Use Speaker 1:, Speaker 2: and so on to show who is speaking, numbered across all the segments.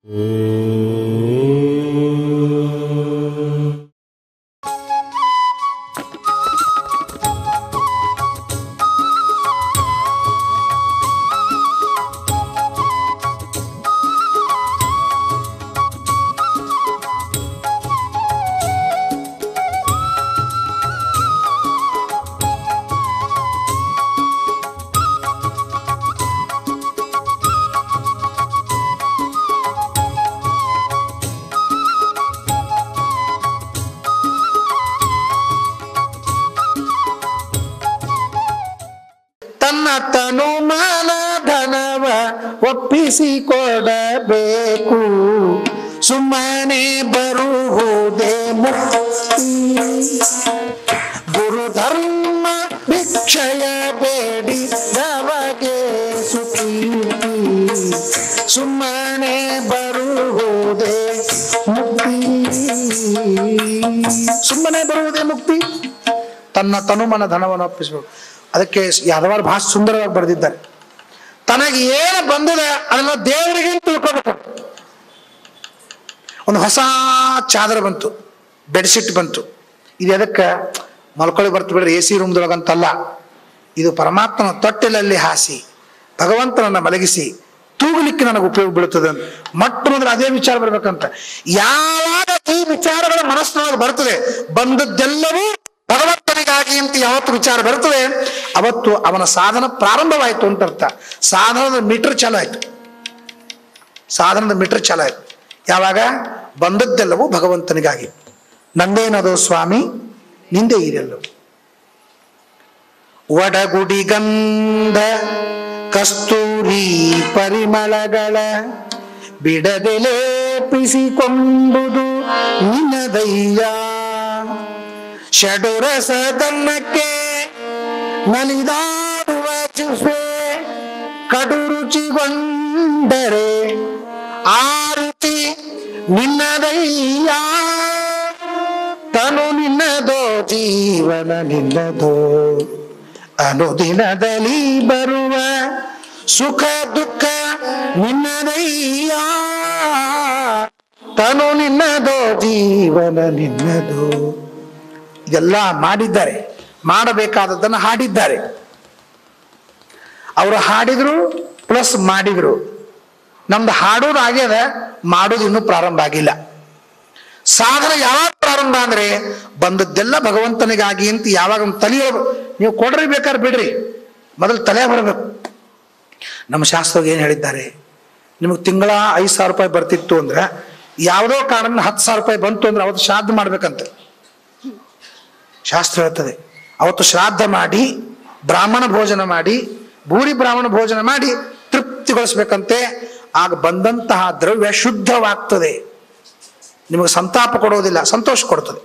Speaker 1: ತನ್ನ ತನು ಮಾನ ಧನವ ಒಪ್ಪಿಸಿಕೊಡಬೇಕು ಸುಮ್ಮನೆ ಬರುವುದೇ ಮುಕ್ತಿ ಗುರು ಧರ್ಮ ಭಿಕ್ಷಯ ಬೇಡಿ ನಮಗೆ ಸುಕೀರ್ತಿ ಸುಮ್ಮನೆ ಬರುವುದೇ ಮುಕ್ತಿ ಸುಮ್ಮನೆ ಬರುವುದೇ ಮುಕ್ತಿ ತನ್ನ ತನುಮನ ಧನವನ್ನು ಒಪ್ಪಿಸಬೇಕು ಅದಕ್ಕೆ ಯಾದವಾರ ಭಾಳ ಸುಂದರವಾಗಿ ಬರೆದಿದ್ದಾರೆ ತನಗೆ ಏನು ಬಂದಿದೆ ಅದನ್ನ ದೇವರಿಗೆ ತಿಳ್ಕೋಬೇಕು ಒಂದು ಹೊಸ ಚಾದರ ಬಂತು ಬೆಡ್ಶೀಟ್ ಬಂತು ಇದು ಎದಕ್ಕೆ ಮಲ್ಕೊಳ್ಳಿ ಬರ್ತು ಬಿಡ್ರಿ ಎ ಸಿ ರೂಮ್ದೊಳಗಂತಲ್ಲ ಇದು ಪರಮಾತ್ಮನ ತೊಟ್ಟಿಲಲ್ಲಿ ಹಾಸಿ ಭಗವಂತನನ್ನ ಮಲಗಿಸಿ ತೂಗಲಿಕ್ಕೆ ನನಗೆ ಉಪಯೋಗ ಬೀಳುತ್ತದೆ ಅಂತ ಮೊಟ್ಟ ಮೊದಲು ಅದೇ ವಿಚಾರ ಬರ್ಬೇಕಂತ ಯಾವಾಗ ಈ ವಿಚಾರಗಳ ಮನಸ್ಸಿನೊಳಗೆ ಬರ್ತದೆ ಬಂದದ್ದೆಲ್ಲವೂ ಭಗವಂತನಿಗಾಗಿ ಅಂತ ಯಾವತ್ತು ವಿಚಾರ ಬರ್ತದೆ ಅವತ್ತು ಅವನ ಸಾಧನ ಪ್ರಾರಂಭವಾಯಿತು ಅಂತ ಅರ್ಥ ಸಾಧನದ ಮೀಟರ್ ಚಾಲು ಆಯ್ತು ಸಾಧನದ ಮೀಟರ್ ಚಾಲು ಆಯ್ತು ಯಾವಾಗ ಬಂದದ್ದೆಲ್ಲವೂ ಭಗವಂತನಿಗಾಗಿ ನಂದೇನದು ಸ್ವಾಮಿ ನಿಂದೆ ಇರೆಲ್ಲವು ಒಡಗುಡಿಗಂಧ ಕಸ್ತೂರಿ ಪರಿಮಳಗಳ ಬಿಡದೆ ಲೇಪಿಸಿಕೊಂಡುದು ನಿನ್ನದಯ್ಯ ಷಡುರಸದನ್ನಕ್ಕೆ ನಲಿದಾಡುವ ಚುಸ್ವೆ ಕಡು ರುಚಿಗೊಂಡರೆ ಆರುತಿ ನಿನ್ನದಯ್ಯ ತನು ನಿನ್ನದೋ ಜೀವನ ನಿನ್ನದೋ ಅನುದಿನದಲ್ಲಿ ಬರುವ ಸುಖ ದುಃಖ ನಿನ್ನದಯ್ಯ ತನು ನಿನ್ನದೋ ಜೀವನ ನಿನ್ನದೋ ಇದೆಲ್ಲ ಮಾಡಿದ್ದಾರೆ ಮಾಡಬೇಕಾದದ್ದನ್ನು ಹಾಡಿದ್ದಾರೆ ಅವರು ಹಾಡಿದ್ರು ಪ್ಲಸ್ ಮಾಡಿದ್ರು ನಮ್ದು ಹಾಡೋದು ಆಗ್ಯದ ಮಾಡೋದು ಇನ್ನೂ ಪ್ರಾರಂಭ ಆಗಿಲ್ಲ ಸಾಧನ ಯಾವಾಗ ಪ್ರಾರಂಭ ಅಂದ್ರೆ ಬಂದದ್ದೆಲ್ಲ ಭಗವಂತನಿಗಾಗಿ ಅಂತ ಯಾವಾಗ ಒಂದು ತಲೆಯ ನೀವು ಕೊಡ್ರಿ ಬೇಕಾದ್ರೆ ಬಿಡ್ರಿ ಮೊದಲು ತಲೆ ಬರಬೇಕು ನಮ್ಮ ಶಾಸ್ತ್ರದಾಗ ಏನು ಹೇಳಿದ್ದಾರೆ ನಿಮಗೆ ತಿಂಗಳ ಐದು ಸಾವಿರ ರೂಪಾಯಿ ಬರ್ತಿತ್ತು ಅಂದ್ರೆ ಯಾವುದೋ ಕಾರಣ ಹತ್ತು ಸಾವಿರ ರೂಪಾಯಿ ಬಂತು ಅಂದ್ರೆ ಅವತ್ತು ಶ್ರಾದ್ದ ಮಾಡ್ಬೇಕಂತ ಶಾಸ್ತ್ರ ಹೇಳ್ತದೆ ಅವತ್ತು ಶ್ರಾದ್ದ ಮಾಡಿ ಬ್ರಾಹ್ಮಣ ಭೋಜನ ಮಾಡಿ ಭೂರಿ ಬ್ರಾಹ್ಮಣ ಭೋಜನ ಮಾಡಿ ತೃಪ್ತಿಗೊಳಿಸ್ಬೇಕಂತೆ ಆಗ ಬಂದಂತಹ ದ್ರವ್ಯ ಶುದ್ಧವಾಗ್ತದೆ ನಿಮಗೆ ಸಂತಾಪ ಕೊಡೋದಿಲ್ಲ ಸಂತೋಷ ಕೊಡ್ತದೆ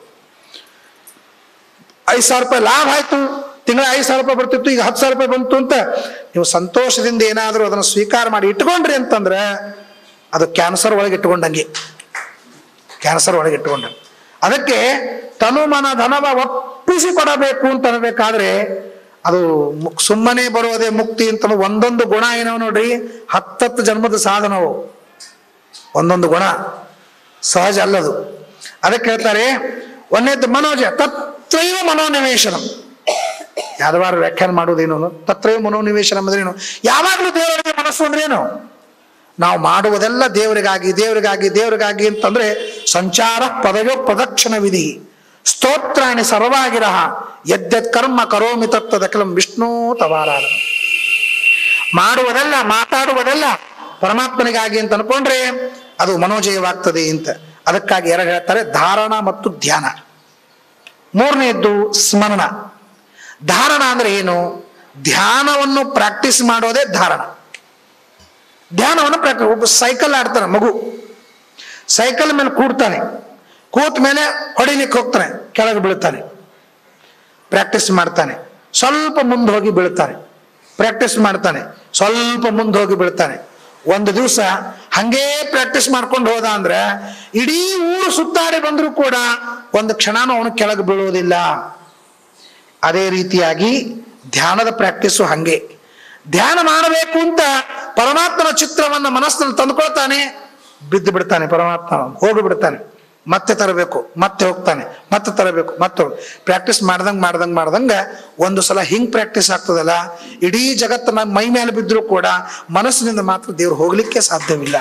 Speaker 1: ಐದು ಸಾವಿರ ರೂಪಾಯಿ ಲಾಭ ಆಯ್ತು ತಿಂಗಳ ಐದು ಸಾವಿರ ರೂಪಾಯಿ ಬರ್ತಿತ್ತು ಈಗ ಹತ್ತು ಸಾವಿರ ರೂಪಾಯಿ ಬಂತು ಅಂತ ನೀವು ಸಂತೋಷದಿಂದ ಏನಾದರೂ ಅದನ್ನು ಸ್ವೀಕಾರ ಮಾಡಿ ಇಟ್ಕೊಂಡ್ರಿ ಅಂತಂದ್ರೆ ಅದು ಕ್ಯಾನ್ಸರ್ ಒಳಗೆ ಇಟ್ಕೊಂಡಂಗೆ ಕ್ಯಾನ್ಸರ್ ಒಳಗೆ ಇಟ್ಕೊಂಡ ಅದಕ್ಕೆ ತನು ಮನ ಧನವ ಒಪ್ಪಿಸಿ ಕೊಡಬೇಕು ಅಂತ ಅನ್ಬೇಕಾದ್ರೆ ಅದು ಮು- ಸುಮ್ಮನೆ ಬರೋದೇ ಮುಕ್ತಿ ಅಂತ ಅನ್ನೋ ಒಂದೊಂದು ಗುಣ ಏನವ ನೋಡ್ರಿ ಹತ್ತತ್ತು ಜನ್ಮದ ಸಾಧನವು ಒಂದೊಂದು ಗುಣ ಸಹಜ ಅಲ್ಲದು ಅದಕ್ಕೆ ಹೇಳ್ತಾರೆ ಒಂದೇದ್ದು ಮನೋಜ ತತ್ರೈವ ಮನೋನಿವೇಶನ ಯಾದವಾರ ವ್ಯಾಖ್ಯಾನ ಮಾಡುವುದೇನು ತತ್ರೈವ ಮನೋನಿವೇಶನ ಅಂದ್ರೇನು ಯಾವಾಗಲೂ ದೇವರಿಗೆ ಮನಸ್ಸು ಅಂದ್ರೇನು ನಾವು ಮಾಡುವುದೆಲ್ಲ ದೇವರಿಗಾಗಿ ದೇವರಿಗಾಗಿ ದೇವರಿಗಾಗಿ ಅಂತಂದ್ರೆ ಸಂಚಾರ ಪದವೋ ಪ್ರದಕ್ಷಿಣ ವಿಧಿ ಸ್ತೋತ್ರಾಣಿ ಸರ್ವಾಗಿರಹ ಯದ್ಯತ್ ಕರ್ಮ ಕರೋಮಿ ತತ್ತದಕಲಂ ವಿಷ್ಣು ತವಾರಾಧ ಮಾಡುವುದೆಲ್ಲ ಮಾತಾಡುವುದೆಲ್ಲ ಪರಮಾತ್ಮನಿಗಾಗಿ ಅಂತ ಅನ್ಕೊಂಡ್ರೆ ಅದು ಮನೋಜಯವಾಗ್ತದೆ ಅಂತ ಅದಕ್ಕಾಗಿ ಎರಡು ಹೇಳ್ತಾರೆ ಧಾರಣ ಮತ್ತು ಧ್ಯಾನ ಮೂರನೆಯದ್ದು ಸ್ಮರಣ ಧಾರಣ ಅಂದ್ರೆ ಏನು ಧ್ಯಾನವನ್ನು ಪ್ರಾಕ್ಟೀಸ್ ಮಾಡೋದೇ ಧಾರಣ ಧ್ಯಾನವನ್ನು ಪ್ರಾಕ್ಟೀಸ್ ಒಬ್ಬ ಸೈಕಲ್ ಆಡ್ತಾನೆ ಮಗು ಸೈಕಲ್ ಮೇಲೆ ಕೂಡ್ತಾನೆ ಕೂತ ಮೇಲೆ ಹೊಡಿಲಿಕ್ಕೆ ಹೋಗ್ತಾನೆ ಕೆಳಗೆ ಬೀಳ್ತಾನೆ ಪ್ರಾಕ್ಟೀಸ್ ಮಾಡ್ತಾನೆ ಸ್ವಲ್ಪ ಮುಂದೆ ಹೋಗಿ ಬೀಳ್ತಾನೆ ಪ್ರಾಕ್ಟೀಸ್ ಮಾಡ್ತಾನೆ ಸ್ವಲ್ಪ ಮುಂದೆ ಹೋಗಿ ಬೀಳ್ತಾನೆ ಒಂದು ದಿವಸ ಹಂಗೇ ಪ್ರಾಕ್ಟೀಸ್ ಮಾಡ್ಕೊಂಡು ಹೋದ ಅಂದ್ರೆ ಇಡೀ ಊರು ಸುತ್ತಾಡಿ ಬಂದರೂ ಕೂಡ ಒಂದು ಕ್ಷಣನೂ ಅವನು ಕೆಳಗೆ ಬೀಳುವುದಿಲ್ಲ ಅದೇ ರೀತಿಯಾಗಿ ಧ್ಯಾನದ ಪ್ರಾಕ್ಟೀಸು ಹಂಗೆ ಧ್ಯಾನ ಮಾಡಬೇಕು ಅಂತ ಪರಮಾತ್ಮನ ಚಿತ್ರವನ್ನ ಮನಸ್ಸಿನಲ್ಲಿ ತಂದುಕೊಳ್ತಾನೆ ಬಿದ್ದು ಬಿಡ್ತಾನೆ ಪರಮಾತ್ಮ ಹೋಗಿ ಬಿಡ್ತಾನೆ ಮತ್ತೆ ತರಬೇಕು ಮತ್ತೆ ಹೋಗ್ತಾನೆ ಮತ್ತೆ ತರಬೇಕು ಮತ್ತೆ ಪ್ರಾಕ್ಟೀಸ್ ಮಾಡ್ದಂಗೆ ಮಾಡ್ದಂಗೆ ಮಾಡ್ದಂಗೆ ಒಂದು ಸಲ ಹಿಂಗ್ ಪ್ರಾಕ್ಟೀಸ್ ಆಗ್ತದಲ್ಲ ಇಡೀ ಜಗತ್ತು ನಮ್ಮ ಮೈ ಮೇಲೆ ಬಿದ್ದರೂ ಕೂಡ ಮನಸ್ಸಿನಿಂದ ಮಾತ್ರ ದೇವ್ರು ಹೋಗ್ಲಿಕ್ಕೆ ಸಾಧ್ಯವಿಲ್ಲ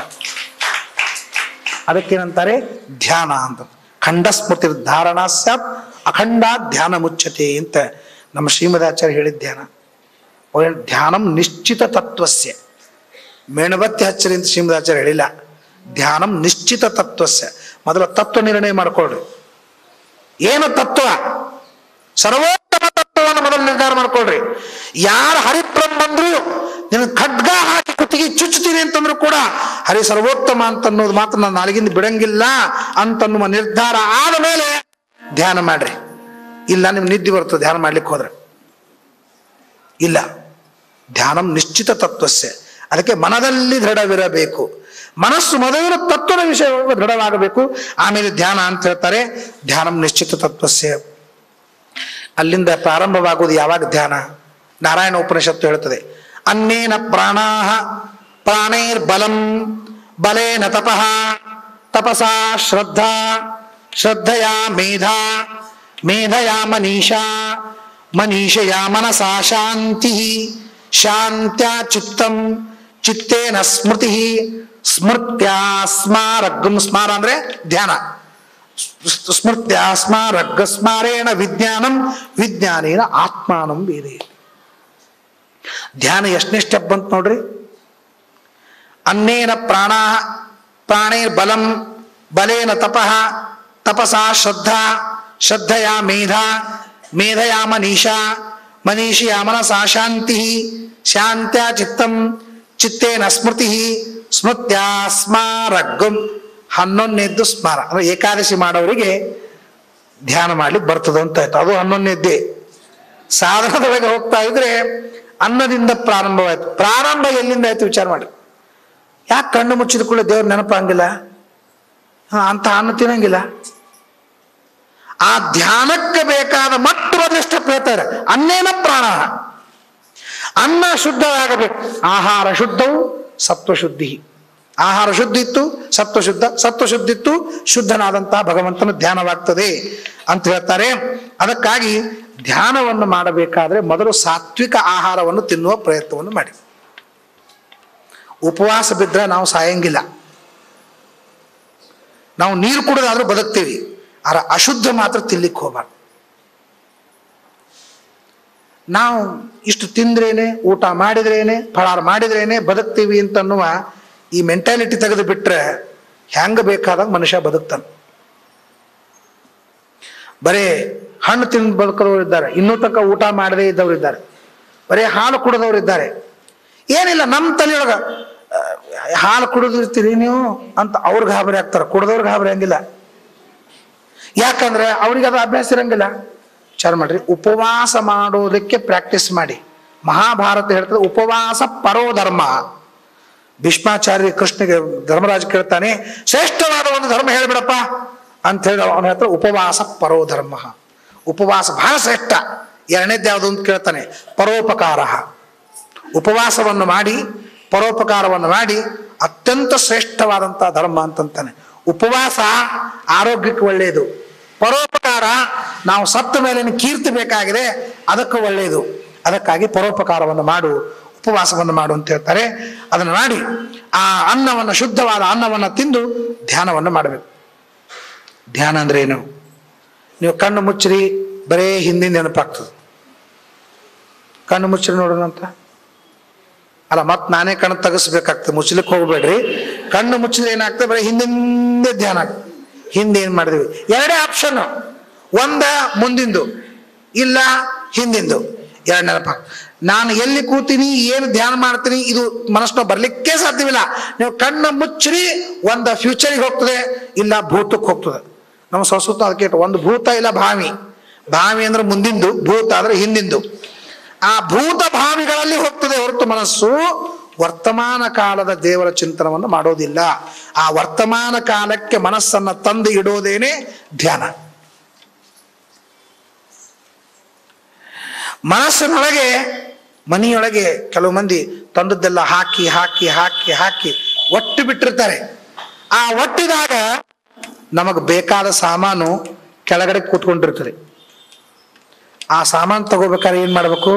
Speaker 1: ಅದಕ್ಕೇನಂತಾರೆ ಧ್ಯಾನ ಅಂತ ಖಂಡ ಸ್ಮೃತಿ ಧಾರಣಾ ಸ್ಯಾತ್ ಅಖಂಡ ಧ್ಯಾನ ಮುಚ್ಚತೆ ಅಂತ ನಮ್ಮ ಶ್ರೀಮದಾಚಾರ್ಯ ಹೇಳಿದ ಧ್ಯಾನ ಅವ್ರು ಹೇಳಿ ಧ್ಯಾನಂ ನಿಶ್ಚಿತ ತತ್ವಸ್ಯ ಮೇಣಬತ್ತಿ ಹಚ್ಚರಿ ಅಂತ ಶ್ರೀಮದಾಚಾರ್ಯ ಹೇಳಿಲ್ಲ ಧ್ಯಾನಂ ನಿಶ್ಚಿತ ತತ್ವಸ್ಯ ಮೊದಲು ತತ್ವ ನಿರ್ಣಯ ಮಾಡ್ಕೊಳ್ರಿ ಏನು ತತ್ವ ಸರ್ವೋತ್ತಮ ತತ್ವವನ್ನು ಮೊದಲು ನಿರ್ಧಾರ ಮಾಡ್ಕೊಳ್ರಿ ಯಾರು ಹರಿಪ್ರಮ್ ಬಂದ್ರು ನಿನ್ನ ಖಡ್ಗ ಹಾಕಿ ಕುತ್ತಿಗೆ ಚುಚ್ಚುತ್ತೀನಿ ಅಂತಂದ್ರು ಕೂಡ ಹರಿ ಸರ್ವೋತ್ತಮ ಅಂತ ಅನ್ನೋದು ಮಾತ್ರ ನಾನು ನಾಲಿಗಿಂದ ಬಿಡಂಗಿಲ್ಲ ಅಂತನ್ನುವ ನಿರ್ಧಾರ ಆದ ಮೇಲೆ ಧ್ಯಾನ ಮಾಡ್ರಿ ಇಲ್ಲ ನಿಮ್ ನಿದ್ದೆ ಬರ್ತದೆ ಧ್ಯಾನ ಮಾಡ್ಲಿಕ್ಕೆ ಹೋದ್ರೆ ಇಲ್ಲ ಧ್ಯಾನಂ ನಿಶ್ಚಿತ ತತ್ವಸ್ಯ ಅದಕ್ಕೆ ಮನದಲ್ಲಿ ದೃಢವಿರಬೇಕು ಮನಸ್ಸು ಮೊದಲು ತತ್ವದ ವಿಷಯ ದೃಢವಾಗಬೇಕು ಆಮೇಲೆ ಧ್ಯಾನ ಅಂತ ಹೇಳ್ತಾರೆ ಧ್ಯಾನಂ ನಿಶ್ಚಿತ ತತ್ವಸ್ಯ ಅಲ್ಲಿಂದ ಪ್ರಾರಂಭವಾಗುವುದು ಯಾವಾಗ ಧ್ಯಾನ ನಾರಾಯಣ ಉಪನಿಷತ್ತು ಹೇಳ್ತದೆ ಅನ್ನೇನ ಪ್ರಾಣಾಹ ಪ್ರಾಣೈರ್ ಬಲಂ ಬಲೇನ ತಪಃ ತಪಸಾ ಶ್ರದ್ಧಾ ಶ್ರದ್ಧಯಾ ಮೇಧಾ ಮೇಧಯಾ ಮನೀಷಾ ಮನೀಷಯಾ ಮನಸಾ ಶಾಂತಿ ಶಾಂತ್ಯಾ ಚಿತ್ತಂ ಚಿತ್ತೇನ ಸ್ಮೃತಿ ಸ್ಮೃತ್ಯಾ ಸ್ಮಾರಗಂ ಸ್ಮಾರ ಅಂದ್ರೆ ಧ್ಯಾನ ಸ್ಮೃತ್ಯ ಸ್ಮಾರಗ ಸ್ಮಾರೇಣ ವಿಜ್ಞಾನಂ ವಿಜ್ಞಾನೇನ ಆತ್ಮಾನಂ ಬೇರೆ ಧ್ಯಾನ ಎಷ್ಟನೇ ಸ್ಟೆಪ್ ಬಂತು ನೋಡ್ರಿ ಅನ್ನೇನ ಪ್ರಾಣ ಪ್ರಾಣೇರ್ ಬಲಂ ಬಲೇನ ತಪಃ ತಪಸಾ ಶ್ರದ್ಧಾ ಶ್ರದ್ಧಯಾ ಮೇಧಾ ಮೇಧಯಾ ಮನೀಷಾ ಮನೀಷಿಯಾ ಮನಸಾ ಶಾಂತಿ ಶಾಂತ್ಯಾ ಚಿತ್ತಂ ಚಿತ್ತೇನ ಸ್ಮೃತಿ ಸ್ಮೃತ್ಯಾ ಸ್ಮಾರಗಂ ಹನ್ನೊಂದನೇದ್ದು ಸ್ಮಾರ ಅಂದ್ರೆ ಏಕಾದಶಿ ಮಾಡೋರಿಗೆ ಧ್ಯಾನ ಮಾಡ್ಲಿಕ್ಕೆ ಬರ್ತದೆ ಅಂತ ಆಯ್ತು ಅದು ಹನ್ನೊಂದನೇದ್ದೇ ಸಾಧನದೊಳಗೆ ಹೋಗ್ತಾ ಇದ್ರೆ ಅನ್ನದಿಂದ ಪ್ರಾರಂಭವಾಯ್ತು ಪ್ರಾರಂಭ ಎಲ್ಲಿಂದ ಆಯ್ತು ವಿಚಾರ ಮಾಡಿ ಯಾಕೆ ಕಣ್ಣು ಮುಚ್ಚಿದ ಕೂಡ ದೇವ್ರ ನೆನಪಾಗಿಲ್ಲ ಹಾ ಅಂತ ಅನ್ನ ತಿನ್ನಂಗಿಲ್ಲ ಆ ಧ್ಯಾನಕ್ಕೆ ಬೇಕಾದ ಮಟ್ಟು ಮೊದಲು ಸ್ಟೆಪ್ ಹೇಳ್ತಾರೆ ಅನ್ನೇನ ಪ್ರಾಣ ಅನ್ನ ಶುದ್ಧವಾಗಬೇಕು ಆಹಾರ ಶುದ್ಧವು ಸತ್ವಶುದ್ಧಿ ಆಹಾರ ಶುದ್ಧ ಇತ್ತು ಸತ್ವಶುದ್ಧ ಸತ್ವಶುದ್ಧ ಇತ್ತು ಶುದ್ಧನಾದಂತಹ ಭಗವಂತನ ಧ್ಯಾನವಾಗ್ತದೆ ಅಂತ ಹೇಳ್ತಾರೆ ಅದಕ್ಕಾಗಿ ಧ್ಯಾನವನ್ನು ಮಾಡಬೇಕಾದ್ರೆ ಮೊದಲು ಸಾತ್ವಿಕ ಆಹಾರವನ್ನು ತಿನ್ನುವ ಪ್ರಯತ್ನವನ್ನು ಮಾಡಿ ಉಪವಾಸ ಬಿದ್ದರೆ ನಾವು ಸಾಯಂಗಿಲ್ಲ ನಾವು ನೀರು ಕುಡಿದಾದ್ರೂ ಬದುಕ್ತೀವಿ ಆದ್ರೆ ಅಶುದ್ಧ ಮಾತ್ರ ತಿನ್ಲಿಕ್ಕೆ ಹೋಗ್ಬಾರ್ದು ನಾವು ಇಷ್ಟು ತಿಂದ್ರೇನೆ ಊಟ ಮಾಡಿದ್ರೇನೆ ಫಳಾರ ಮಾಡಿದ್ರೇನೆ ಬದುಕ್ತೀವಿ ಅಂತನ್ನುವ ಈ ಮೆಂಟಾಲಿಟಿ ತೆಗೆದು ಬಿಟ್ರೆ ಹೆಂಗ ಬೇಕಾದಾಗ ಮನುಷ್ಯ ಬದುಕ್ತಾನೆ ಬರೇ ಹಣ್ಣು ತಿಂದು ಬದುಕೋರು ಇದ್ದಾರೆ ಇನ್ನೂ ತನಕ ಊಟ ಮಾಡದೇ ಇದ್ದವರು ಇದ್ದಾರೆ ಬರೇ ಹಾಲು ಕುಡಿದವರು ಇದ್ದಾರೆ ಏನಿಲ್ಲ ನಮ್ಮ ತಲೆಯೊಳಗ ಆ, ಹಾಲು ಕುಡಿದಿರ್ತೀರಿ ನೀವು ಅಂತ ಅವ್ರು ಗಾಬರಿ ಆಗ್ತಾರೆ ಕುಡ್ದವ್ರು ಗಾಬರಿ ಹಂಗಿಲ್ಲ ಯಾಕಂದ್ರೆ ಅವ್ರಿಗೆ ಅದು ಅಭ್ಯಾಸ ಇರಂಗಿಲ್ಲ ವಿಚಾರ ಮಾಡ್ರಿ ಉಪವಾಸ ಮಾಡೋದಕ್ಕೆ ಪ್ರಾಕ್ಟೀಸ್ ಮಾಡಿ ಮಹಾಭಾರತ ಹೇಳ್ತದೆ ಉಪವಾಸ ಪರೋ ಧರ್ಮ ಭೀಷ್ಮಾಚಾರ್ಯ ಕೃಷ್ಣಗೆ ಧರ್ಮರಾಜ್ ಕೇಳ್ತಾನೆ ಶ್ರೇಷ್ಠವಾದ ಒಂದು ಧರ್ಮ ಹೇಳ್ಬಿಡಪ್ಪ ಅಂತ ಹೇಳಿ ಅವನ ಹತ್ರ ಉಪವಾಸ ಪರೋ ಧರ್ಮ ಉಪವಾಸ ಬಹಳ ಶ್ರೇಷ್ಠ ಎರಡನೇದ್ದು ಯಾವುದು ಅಂತ ಕೇಳ್ತಾನೆ ಪರೋಪಕಾರ ಉಪವಾಸವನ್ನು ಮಾಡಿ ಪರೋಪಕಾರವನ್ನು ಮಾಡಿ ಅತ್ಯಂತ ಶ್ರೇಷ್ಠವಾದಂತಹ ಧರ್ಮ ಅಂತಂತಾನೆ ಉಪವಾಸ ಆರೋಗ್ಯಕ್ಕೆ ಒಳ್ಳೆಯದು ಪರೋಪಕಾರ ನಾವು ಸತ್ತ ಮೇಲೆ ಕೀರ್ತಿ ಬೇಕಾಗಿದೆ ಅದಕ್ಕೆ ಒಳ್ಳೆಯದು ಅದಕ್ಕಾಗಿ ಪರೋಪಕಾರವನ್ನು ಮಾಡು ಉಪವಾಸವನ್ನು ಮಾಡು ಅಂತ ಹೇಳ್ತಾರೆ ಅದನ್ನು ಮಾಡಿ ಆ ಅನ್ನವನ್ನು ಶುದ್ಧವಾದ ಅನ್ನವನ್ನು ತಿಂದು ಧ್ಯಾನವನ್ನು ಮಾಡಬೇಕು ಧ್ಯಾನ ಅಂದ್ರೆ ಏನು ನೀವು ಕಣ್ಣು ಮುಚ್ಚಿರಿ ಬರೇ ಹಿಂದಿನ ನೆನಪಾಗ್ತದೆ ಕಣ್ಣು ಮುಚ್ಚಿರಿ ನೋಡೋಣ ಅಂತ ಅಲ್ಲ ಮತ್ ನಾನೇ ಕಣ್ಣು ತೆಗಿಸ್ಬೇಕಾಗ್ತದೆ ಮುಚ್ಚಲಿಕ್ಕೆ ಹೋಗ್ಬೇಡ್ರಿ ಕಣ್ಣು ಮುಚ್ಚಿದ್ರೆ ಏನಾಗ್ತದೆ ಬರೀ ಹಿಂದಿಂದೆ ಧ್ಯಾನ ಆಗ್ತದೆ ಹಿಂದೆ ಏನ್ ಮಾಡಿದ್ವಿ ಎರಡೇ ಆಪ್ಷನ್ ಒಂದ ಮುಂದಿಂದು ಇಲ್ಲ ಹಿಂದಿಂದು ಎರಡು ನೆನಪ ನಾನು ಎಲ್ಲಿ ಕೂತೀನಿ ಏನು ಧ್ಯಾನ ಮಾಡ್ತೀನಿ ಇದು ಮನಸ್ಸಿನ ಬರ್ಲಿಕ್ಕೆ ಸಾಧ್ಯವಿಲ್ಲ ನೀವು ಕಣ್ಣ ಮುಚ್ಚಿರಿ ಒಂದ ಫ್ಯೂಚರಿಗೆ ಹೋಗ್ತದೆ ಇಲ್ಲ ಭೂತಕ್ಕೆ ಹೋಗ್ತದೆ ನಮ್ಮ ಸಂಸ್ಕೃತ ಅದಕ್ಕೆ ಇಟ್ಟು ಒಂದು ಭೂತ ಇಲ್ಲ ಭಾವಿ ಭಾವಿ ಅಂದ್ರೆ ಮುಂದಿಂದು ಭೂತ ಅಂದ್ರೆ ಹಿಂದಿಂದು ಆ ಭೂತ ಭಾವಿಗಳಲ್ಲಿ ಹೋಗ್ತದೆ ಹೊರತು ಮನಸ್ಸು ವರ್ತಮಾನ ಕಾಲದ ದೇವರ ಚಿಂತನವನ್ನು ಮಾಡೋದಿಲ್ಲ ಆ ವರ್ತಮಾನ ಕಾಲಕ್ಕೆ ಮನಸ್ಸನ್ನ ತಂದು ಇಡೋದೇನೆ ಧ್ಯಾನ ಮನಸ್ಸಿನೊಳಗೆ ಮನೆಯೊಳಗೆ ಕೆಲವು ಮಂದಿ ತಂದದ್ದೆಲ್ಲ ಹಾಕಿ ಹಾಕಿ ಹಾಕಿ ಹಾಕಿ ಒಟ್ಟು ಬಿಟ್ಟಿರ್ತಾರೆ ಆ ಒಟ್ಟಿದಾಗ ನಮಗೆ ಬೇಕಾದ ಸಾಮಾನು ಕೆಳಗಡೆ ಕೂತ್ಕೊಂಡಿರ್ತದೆ ಆ ಸಾಮಾನು ತಗೋಬೇಕಾದ್ರೆ ಏನ್ ಮಾಡ್ಬೇಕು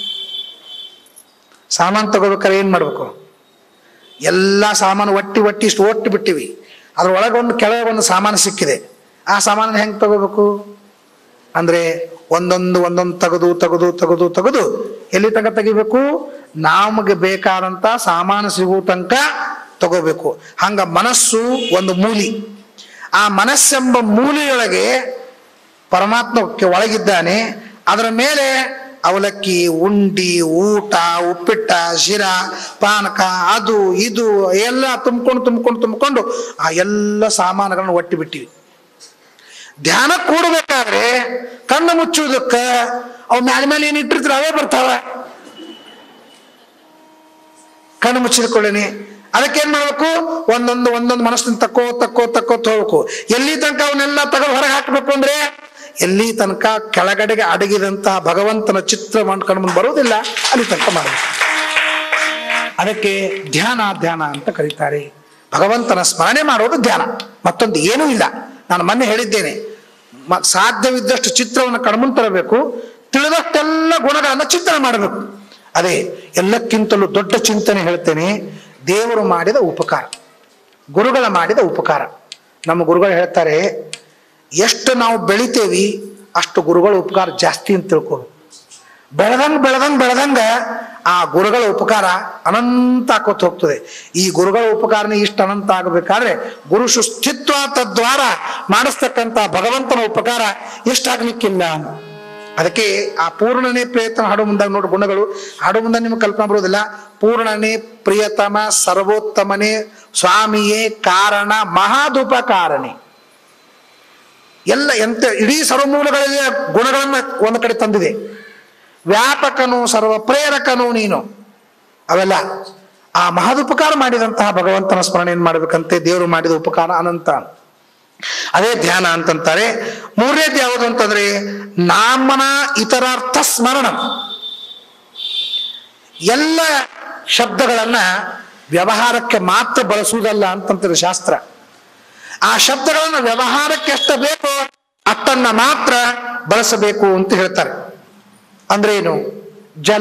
Speaker 1: ಸಾಮಾನು ತಗೋಬೇಕಾದ್ರೆ ಏನ್ ಮಾಡ್ಬೇಕು ಎಲ್ಲ ಸಾಮಾನು ಒಟ್ಟಿ ಒಟ್ಟಿ ಇಷ್ಟು ಒಟ್ಟು ಬಿಟ್ಟಿವಿ ಅದ್ರೊಳಗೆ ಒಂದು ಕೆಳಗೆ ಒಂದು ಸಾಮಾನು ಸಿಕ್ಕಿದೆ ಆ ಸಾಮಾನು ಹೆಂಗೆ ತಗೋಬೇಕು ಅಂದ್ರೆ ಒಂದೊಂದು ಒಂದೊಂದು ತೆಗೆದು ತೆಗೆದು ತೆಗೆದು ತೆಗೆದು ಎಲ್ಲಿ ತನಕ ತೆಗಿಬೇಕು ನಮಗೆ ಬೇಕಾದಂತ ಸಾಮಾನು ಸಿಗುವ ತನಕ ತಗೋಬೇಕು ಹಂಗ ಮನಸ್ಸು ಒಂದು ಮೂಲಿ ಆ ಮನಸ್ಸೆಂಬ ಮೂಲೆಯೊಳಗೆ ಪರಮಾತ್ಮಕ್ಕೆ ಒಳಗಿದ್ದಾನೆ ಅದರ ಮೇಲೆ ಅವಲಕ್ಕಿ ಉಂಡಿ ಊಟ ಉಪ್ಪಿಟ್ಟ ಶಿರ ಪಾನಕ ಅದು ಇದು ಎಲ್ಲ ತುಂಬಿಕೊಂಡು ತುಂಬಿಕೊಂಡು ತುಂಬಿಕೊಂಡು ಆ ಎಲ್ಲ ಸಾಮಾನುಗಳನ್ನು ಒಟ್ಟಿ ಬಿಟ್ಟಿವಿ ಧ್ಯಾನ ಕೂಡಬೇಕಾದ್ರೆ ಕಣ್ಣು ಮುಚ್ಚುವುದಕ್ಕೆ ಅವು ಮ್ಯಾಲ ಮೇಲೆ ಏನು ಇಟ್ಟಿರ್ತಾರೆ ಅವೇ ಬರ್ತಾವ ಕಣ್ಣು ಮುಚ್ಚಿದ ಕೂಡಲೇ ಅದಕ್ಕೆ ಏನ್ ಮಾಡ್ಬೇಕು ಒಂದೊಂದು ಒಂದೊಂದು ಮನಸ್ಸಿನ ತಕ್ಕೋ ತಕ್ಕೋ ತಕ್ಕೋತ್ ಹೋಗ್ಬೇಕು ಎಲ್ಲಿ ತನಕ ಅವನ್ನೆಲ್ಲ ತಗೊಂಡು ಹೊರಗೆ ಹಾಕ್ಬೇಕು ಅಂದ್ರೆ ಎಲ್ಲಿ ತನಕ ಕೆಳಗಡೆಗೆ ಅಡಗಿದಂತಹ ಭಗವಂತನ ಚಿತ್ರ ಮಾಡ್ಕೊಂಡು ಮುಂದೆ ಬರುವುದಿಲ್ಲ ಅಲ್ಲಿ ತನಕ ಮಾಡಬೇಕು ಅದಕ್ಕೆ ಧ್ಯಾನ ಧ್ಯಾನ ಅಂತ ಕರೀತಾರೆ ಭಗವಂತನ ಸ್ಮರಣೆ ಮಾಡೋದು ಧ್ಯಾನ ಮತ್ತೊಂದು ಏನೂ ಇಲ್ಲ ನಾನು ಮೊನ್ನೆ ಹೇಳಿದ್ದೇನೆ ಮ- ಸಾಧ್ಯವಿದ್ದಷ್ಟು ಚಿತ್ರವನ್ನು ಕಣ್ಮುಂದ್ ತರಬೇಕು ತಿಳಿದಷ್ಟೆಲ್ಲ ಗುಣಗಳನ್ನು ಚಿಂತನೆ ಮಾಡಬೇಕು ಅದೇ ಎಲ್ಲಕ್ಕಿಂತಲೂ ದೊಡ್ಡ ಚಿಂತನೆ ಹೇಳ್ತೇನೆ ದೇವರು ಮಾಡಿದ ಉಪಕಾರ ಗುರುಗಳ ಮಾಡಿದ ಉಪಕಾರ ನಮ್ಮ ಗುರುಗಳು ಹೇಳ್ತಾರೆ ಎಷ್ಟು ನಾವು ಬೆಳಿತೇವಿ ಅಷ್ಟು ಗುರುಗಳ ಉಪಕಾರ ಜಾಸ್ತಿ ಅಂತ ತಿಳ್ಕೋಬೇಕು ಬೆಳೆದಂಗ್ ಬೆಳೆದಂಗ್ ಬೆಳೆದಂಗ ಆ ಗುರುಗಳ ಉಪಕಾರ ಅನಂತ ಆಕೋತ್ ಹೋಗ್ತದೆ ಈ ಗುರುಗಳ ಉಪಕಾರನೇ ಇಷ್ಟು ಅನಂತ ಆಗಬೇಕಾದ್ರೆ ಗುರು ಸುಸ್ಥಿತ್ವ ತದ್ವಾರ ಮಾಡಿಸ್ತಕ್ಕಂಥ ಭಗವಂತನ ಉಪಕಾರ ಎಷ್ಟಾಗ್ಲಿಕ್ಕಿಲ್ಲ ಅದಕ್ಕೆ ಆ ಪೂರ್ಣನೇ ಪ್ರಿಯತಮ ಹಾಡು ಮುಂದಾಗ ನೋಡಿ ಗುಣಗಳು ಹಾಡು ಮುಂದೆ ನಿಮ್ಗೆ ಕಲ್ಪನೆ ಬರೋದಿಲ್ಲ ಪೂರ್ಣನೇ ಪ್ರಿಯತಮ ಸರ್ವೋತ್ತಮನೇ ಸ್ವಾಮಿಯೇ ಕಾರಣ ಮಹಾದುಪಕಾರಣೆ ಎಲ್ಲ ಎಂತ ಇಡೀ ಸರ್ವಮೂಲಗಳಲ್ಲಿ ಗುಣಗಳನ್ನ ಒಂದು ಕಡೆ ತಂದಿದೆ ವ್ಯಾಪಕನು ಸರ್ವ ಪ್ರೇರಕನು ನೀನು ಅವೆಲ್ಲ ಆ ಮಹದುಪಕಾರ ಮಾಡಿದಂತಹ ಭಗವಂತನ ಸ್ಮರಣೆ ಏನ್ ಮಾಡ್ಬೇಕಂತೆ ದೇವರು ಮಾಡಿದ ಉಪಕಾರ ಅನಂತ ಅದೇ ಧ್ಯಾನ ಅಂತಂತಾರೆ ಮೂರನೇದು ಯಾವುದು ಅಂತಂದ್ರೆ ನಾಮನ ಇತರಾರ್ಥ ಸ್ಮರಣ ಎಲ್ಲ ಶಬ್ದಗಳನ್ನ ವ್ಯವಹಾರಕ್ಕೆ ಮಾತ್ರ ಬಳಸುವುದಲ್ಲ ಅಂತಂತಾರೆ ಶಾಸ್ತ್ರ ಆ ಶಬ್ದಗಳನ್ನು ವ್ಯವಹಾರಕ್ಕೆ ಎಷ್ಟು ಬೇಕೋ ಅಷ್ಟನ್ನ ಮಾತ್ರ ಬಳಸಬೇಕು ಅಂತ ಹೇಳ್ತಾರೆ ಅಂದ್ರೆ ಏನು ಜಲ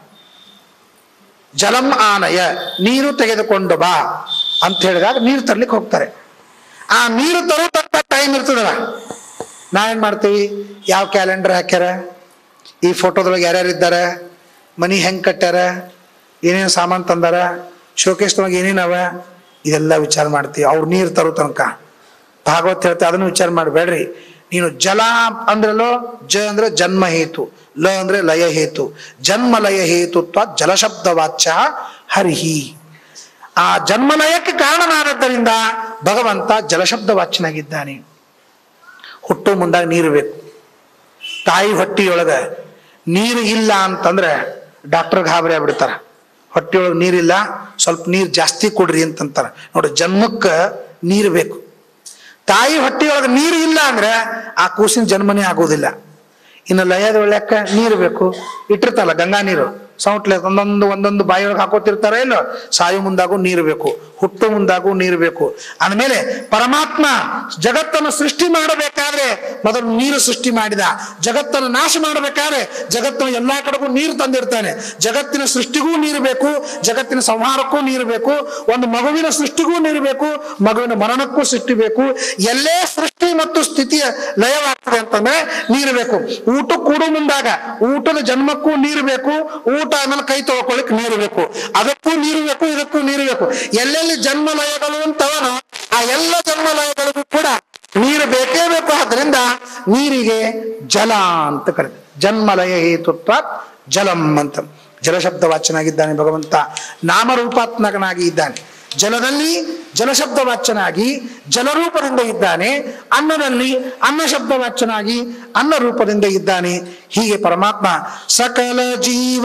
Speaker 1: ಜಲಂ ಆನಯ ನೀರು ತೆಗೆದುಕೊಂಡು ಬಾ ಅಂತ ಹೇಳಿದಾಗ ನೀರು ತರ್ಲಿಕ್ಕೆ ಹೋಗ್ತಾರೆ ಆ ನೀರು ತರುವಂತ ಟೈಮ್ ಇರ್ತದಲ್ಲ ನಾವೇನ್ ಮಾಡ್ತೀವಿ ಯಾವ ಕ್ಯಾಲೆಂಡರ್ ಹಾಕ್ಯಾರ ಈ ಫೋಟೋದೊಳಗೆ ಯಾರ್ಯಾರು ಇದ್ದಾರೆ ಮನಿ ಹೆಂಗ್ ಕಟ್ಟ್ಯಾರ ಏನೇನು ಸಾಮಾನು ತಂದಾರ ಶೋಕೇಶ್ದೊಳಗೆ ಏನೇನವ ಇದೆಲ್ಲ ವಿಚಾರ ಮಾಡ್ತೀವಿ ಅವ್ರು ನೀರು ತರೋ ತನಕ ಭಾಗವತ್ ಹೇಳ್ತಾ ಅದನ್ನು ವಿಚಾರ ಮಾಡಬೇಡ್ರಿ ನೀನು ಜಲ ಅಂದ್ರಲ್ಲೋ ಜ ಅಂದ್ರೆ ಜನ್ಮ ಹೇತು ಲ ಅಂದ್ರೆ ಲಯ ಹೇತು ಜನ್ಮ ಲಯ ಹೇತುತ್ವ ಜಲಶಬ್ದ ವಾಚ್ಯ ಹರಿಹಿ ಆ ಜನ್ಮಲಯಕ್ಕೆ ಕಾರಣನಾದದ್ದರಿಂದ ಭಗವಂತ ಜಲಶಬ್ದ ವಾಚ್ಯನಾಗಿದ್ದಾನೆ ಹುಟ್ಟು ಮುಂದಾಗ ನೀರು ಬೇಕು ತಾಯಿ ಹೊಟ್ಟಿಯೊಳಗ ನೀರು ಇಲ್ಲ ಅಂತಂದ್ರೆ ಡಾಕ್ಟರ್ ಗಾಬರಿ ಆಗ್ಬಿಡ್ತಾರ ಹೊಟ್ಟಿಯೊಳಗೆ ನೀರಿಲ್ಲ ಸ್ವಲ್ಪ ನೀರು ಜಾಸ್ತಿ ಕೊಡ್ರಿ ಅಂತಂತಾರ ನೋಡಿ ಜನ್ಮಕ್ಕೆ ನೀರು ಬೇಕು ತಾಯಿ ಹೊಟ್ಟಿಯೊಳಗೆ ನೀರು ಇಲ್ಲ ಅಂದ್ರೆ ಆ ಕೂಸಿನ ಜನ್ಮನೇ ಆಗೋದಿಲ್ಲ ಇನ್ನು ಲಯದ ಒಳ್ಳೆಕ್ಕ ನೀರು ಬೇಕು ಇಟ್ಟಿರ್ತಾರಲ್ಲ ಗಂಗಾ ನೀರು ಸೌಟ್ಲೆ ಒಂದೊಂದು ಒಂದೊಂದು ಬಾಯಿಯೊಳಗೆ ಹಾಕೋತಿರ್ತಾರ ಇಲ್ಲೋ ಸಾಯು ಮುಂದಾಗೂ ನೀರು ಬೇಕು ಹುಟ್ಟು ಮುಂದಾಗೂ ನೀರು ಬೇಕು ಅಂದಮೇಲೆ ಪರಮಾತ್ಮ ಜಗತ್ತನ್ನು ಸೃಷ್ಟಿ ಮಾಡಬೇಕಾದ್ರೆ ಮೊದಲು ನೀರು ಸೃಷ್ಟಿ ಮಾಡಿದ ಜಗತ್ತನ್ನು ನಾಶ ಮಾಡಬೇಕಾದ್ರೆ ಜಗತ್ತಿನ ಎಲ್ಲಾ ಕಡೆಗೂ ನೀರು ತಂದಿರ್ತಾನೆ ಜಗತ್ತಿನ ಸೃಷ್ಟಿಗೂ ನೀರು ಬೇಕು ಜಗತ್ತಿನ ಸಂಹಾರಕ್ಕೂ ನೀರು ಬೇಕು ಒಂದು ಮಗುವಿನ ಸೃಷ್ಟಿಗೂ ನೀರು ಬೇಕು ಮಗುವಿನ ಮರಣಕ್ಕೂ ಸೃಷ್ಟಿ ಬೇಕು ಎಲ್ಲೇ ಸೃಷ್ಟಿ ಮತ್ತು ಸ್ಥಿತಿಯ ಲಯವಾಗ್ತದೆ ಅಂತಂದ್ರೆ ನೀರು ಬೇಕು ಊಟ ಕೂಡು ಮುಂದಾಗ ಊಟದ ಜನ್ಮಕ್ಕೂ ನೀರು ಬೇಕು ಊಟ ಆದ್ಮೇಲೆ ಕೈ ತೊಳ್ಕೊಳ್ಳಿಕ್ ನೀರು ಬೇಕು ಅದಕ್ಕೂ ನೀರು ಬೇಕು ಇದಕ್ಕೂ ನೀರು ಬೇಕು ಎಲ್ಲೆಲ್ಲಿ ಜನ್ಮ ಲಯಗಳು ಅಂತವನೋ ಆ ಎಲ್ಲ ಜನ್ಮ ಲಯಗಳಿಗೂ ಕೂಡ ನೀರು ಬೇಕೇ ಬೇಕು ಆದ್ರಿಂದ ನೀರಿಗೆ ಜಲ ಅಂತ ಕರೀತಾರೆ ಜನ್ಮಲಯ ಹೇತುತ್ವ ಜಲಂ ಅಂತ ಜಲಶಬ್ದ ವಾಚನಾಗಿದ್ದಾನೆ ಭಗವಂತ ನಾಮರೂಪಾತ್ಮಕನಾಗಿ ಇದ್ದಾನೆ ಜಲದಲ್ಲಿ ಜಲಶಬ್ದ ವಾಚ್ಯನಾಗಿ ಜಲರೂಪದಿಂದ ಇದ್ದಾನೆ ಅನ್ನದಲ್ಲಿ ಅನ್ನ ಶಬ್ದ ವಾಚ್ಯನಾಗಿ ಅನ್ನ ರೂಪದಿಂದ ಇದ್ದಾನೆ ಹೀಗೆ ಪರಮಾತ್ಮ ಸಕಲ ಜೀವ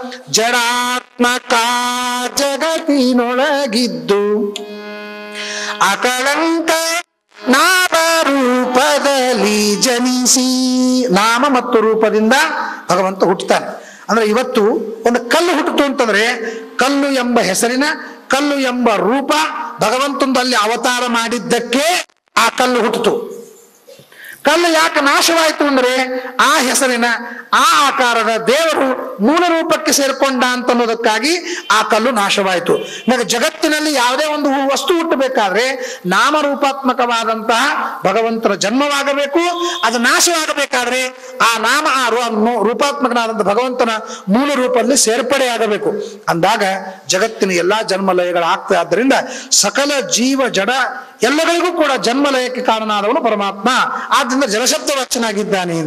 Speaker 1: ಜಡಾತ್ಮಕ ಜಗತ್ತಿನೊಳಗಿದ್ದು ಅಕಳಂಕ ನಾಮ ರೂಪದಲ್ಲಿ ಜನಿಸಿ ನಾಮ ಮತ್ತು ರೂಪದಿಂದ ಭಗವಂತ ಹುಟ್ಟುತ್ತಾನೆ ಅಂದ್ರೆ ಇವತ್ತು ಒಂದು ಕಲ್ಲು ಹುಟ್ಟಿತು ಅಂತಂದ್ರೆ ಕಲ್ಲು ಎಂಬ ಹೆಸರಿನ ಕಲ್ಲು ಎಂಬ ರೂಪ ಭಗವಂತಂದು ಅಲ್ಲಿ ಅವತಾರ ಮಾಡಿದ್ದಕ್ಕೆ ಆ ಕಲ್ಲು ಹುಟ್ಟಿತು ಕಲ್ಲು ಯಾಕೆ ನಾಶವಾಯಿತು ಅಂದ್ರೆ ಆ ಹೆಸರಿನ ಆ ಆಕಾರದ ದೇವರು ಮೂಲ ರೂಪಕ್ಕೆ ಸೇರ್ಕೊಂಡ ಅಂತ ಅನ್ನೋದಕ್ಕಾಗಿ ಆ ಕಲ್ಲು ನಾಶವಾಯಿತು ಈಗ ಜಗತ್ತಿನಲ್ಲಿ ಯಾವುದೇ ಒಂದು ವಸ್ತು ಹುಟ್ಟಬೇಕಾದ್ರೆ ನಾಮರೂಪಾತ್ಮಕವಾದಂತಹ ಭಗವಂತನ ಜನ್ಮವಾಗಬೇಕು ಅದು ನಾಶವಾಗಬೇಕಾದ್ರೆ ಆ ನಾಮ ಆ ರೂ- ನು- ರೂಪಾತ್ಮಕನಾದಂತಹ ಭಗವಂತನ ಮೂಲ ರೂಪದಲ್ಲಿ ಸೇರ್ಪಡೆಯಾಗಬೇಕು ಅಂದಾಗ ಜಗತ್ತಿನ ಎಲ್ಲಾ ಜನ್ಮಲಯಗಳು ಆಗ್ತದೆ ಆದ್ದರಿಂದ ಸಕಲ ಜೀವ ಜಡ ಎಲ್ಲಗಳಿಗೂ ಕೂಡ ಜನ್ಮಲಯಕ್ಕೆ ಕಾರಣನಾದವನು ಪರಮಾತ್ಮ ಆದ್ರಿಂದ ಜಲಶಬ್ದ ವಚನಾಗಿದ್ದಾನೆ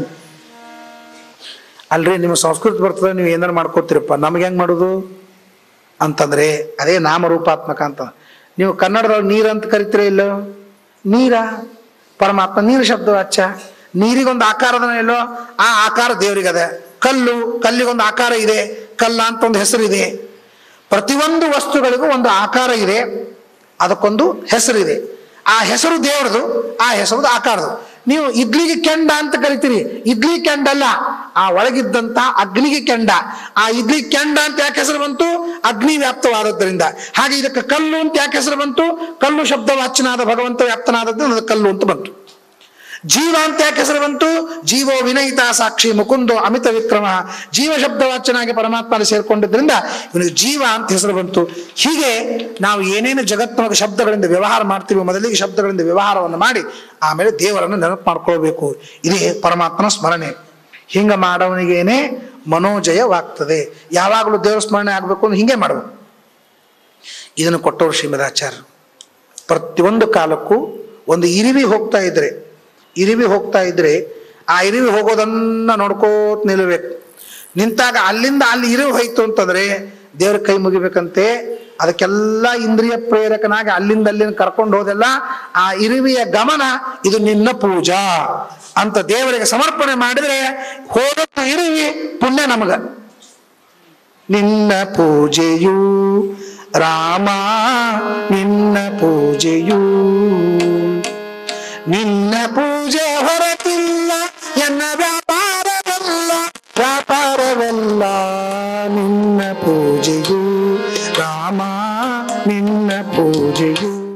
Speaker 1: ಅಲ್ರಿ ನಿಮ್ಮ ಸಂಸ್ಕೃತ ಬರ್ತದೆ ನೀವು ಏನಾರು ಮಾಡ್ಕೋತೀರಪ್ಪ ನಮ್ಗೆ ಹೆಂಗ್ ಮಾಡೋದು ಅಂತಂದ್ರೆ ಅದೇ ನಾಮರೂಪಾತ್ಮಕ ಅಂತ ನೀವು ಕನ್ನಡದೊಳಗೆ ನೀರಂತ ಕರಿತೀರ ಇಲ್ಲೋ ನೀರ ಪರಮಾತ್ಮ ನೀರು ಶಬ್ದ ವಾಚ್ಯ ನೀರಿಗೊಂದು ಆಕಾರದ ಇಲ್ಲೋ ಆ ಆಕಾರ ದೇವರಿಗದೆ ಕಲ್ಲು ಕಲ್ಲಿಗೊಂದು ಆಕಾರ ಇದೆ ಕಲ್ಲ ಅಂತ ಒಂದು ಹೆಸರಿದೆ ಪ್ರತಿಯೊಂದು ವಸ್ತುಗಳಿಗೂ ಒಂದು ಆಕಾರ ಇದೆ ಅದಕ್ಕೊಂದು ಹೆಸರಿದೆ ಆ ಹೆಸರು ದೇವರದು ಆ ಹೆಸರು ಆಕಾರದು ನೀವು ಇಡ್ಲಿಗೆ ಕೆಂಡ ಅಂತ ಕರಿತೀರಿ ಇಡ್ಲಿ ಕೆಂಡ ಅಲ್ಲ ಆ ಒಳಗಿದ್ದಂತ ಅಗ್ನಿಗೆ ಕೆಂಡ ಆ ಇಡ್ಲಿ ಕೆಂಡ ಅಂತ ಯಾಕೆ ಹೆಸರು ಬಂತು ಅಗ್ನಿ ವ್ಯಾಪ್ತವಾದದ್ದರಿಂದ ಹಾಗೆ ಇದಕ್ಕೆ ಕಲ್ಲು ಅಂತ ಯಾಕೆ ಹೆಸರು ಬಂತು ಕಲ್ಲು ಶಬ್ದ ವಾಚ್ಯನಾದ ಭಗವಂತ ವ್ಯಾಪ್ತನಾದದ್ದು ಅದು ಕಲ್ಲು ಅಂತ ಬಂತು ಜೀವ ಅಂತ ಯಾಕೆ ಹೆಸರು ಬಂತು ಜೀವೋ ವಿನಯಿತ ಸಾಕ್ಷಿ ಮುಕುಂದೋ ಅಮಿತ ವಿಕ್ರಮ ಜೀವ ಶಬ್ದವಾಚನಾಗಿ ಪರಮಾತ್ಮನ ಸೇರ್ಕೊಂಡಿದ್ರಿಂದ ಇವನಿಗೆ ಜೀವ ಅಂತ ಹೆಸರು ಬಂತು ಹೀಗೆ ನಾವು ಏನೇನು ಜಗತ್ತಿನೊಳಗೆ ಶಬ್ದಗಳಿಂದ ವ್ಯವಹಾರ ಮಾಡ್ತೀವಿ ಮೊದಲಿಗೆ ಶಬ್ದಗಳಿಂದ ವ್ಯವಹಾರವನ್ನು ಮಾಡಿ ಆಮೇಲೆ ದೇವರನ್ನು ನೆನಪು ಮಾಡ್ಕೊಳ್ಬೇಕು ಇದೇ ಪರಮಾತ್ಮನ ಸ್ಮರಣೆ ಹಿಂಗ ಮಾಡೋವನಿಗೇನೆ ಮನೋಜಯವಾಗ್ತದೆ ಯಾವಾಗಲೂ ದೇವರ ಸ್ಮರಣೆ ಆಗ್ಬೇಕು ಅಂದ್ರೆ ಹಿಂಗೆ ಮಾಡಬೇಕು ಇದನ್ನು ಕೊಟ್ಟವರು ಶ್ರೀಮದಾಚಾರ್ಯರು ಪ್ರತಿಯೊಂದು ಕಾಲಕ್ಕೂ ಒಂದು ಇರಿವಿ ಹೋಗ್ತಾ ಇದ್ರೆ ಇರಿವಿ ಹೋಗ್ತಾ ಇದ್ರೆ ಆ ಇರಿವಿ ಹೋಗೋದನ್ನ ನೋಡ್ಕೋತ ನಿಲ್ಲಬೇಕು ನಿಂತಾಗ ಅಲ್ಲಿಂದ ಅಲ್ಲಿ ಇರಿವಿ ಹೋಯ್ತು ಅಂತಂದ್ರೆ ದೇವ್ರ ಕೈ ಮುಗಿಬೇಕಂತೆ ಅದಕ್ಕೆಲ್ಲ ಇಂದ್ರಿಯ ಪ್ರೇರಕನಾಗಿ ಅಲ್ಲಿಂದ ಅಲ್ಲಿಂದ ಕರ್ಕೊಂಡು ಹೋದೆಲ್ಲ ಆ ಇರುವಿಯ ಗಮನ ಇದು ನಿನ್ನ ಪೂಜಾ ಅಂತ ದೇವರಿಗೆ ಸಮರ್ಪಣೆ ಮಾಡಿದ್ರೆ ಹೋದದ್ದು ಇರುವಿ ಪುಣ್ಯ ನಮಗ ನಿನ್ನ ಪೂಜೆಯು ರಾಮ ನಿನ್ನ ಪೂಜೆಯು ನಿನ್ನ ಪೂಜೆ ಹೊರತಿಲ್ಲ ಎನ್ನ ವ್ಯಾಪಾರವೆಲ್ಲ ವ್ಯಾಪಾರವೆಲ್ಲ ನಿನ್ನ ಪೂಜೆಯು ರಾಮ ನಿನ್ನ ಪೂಜೆಯು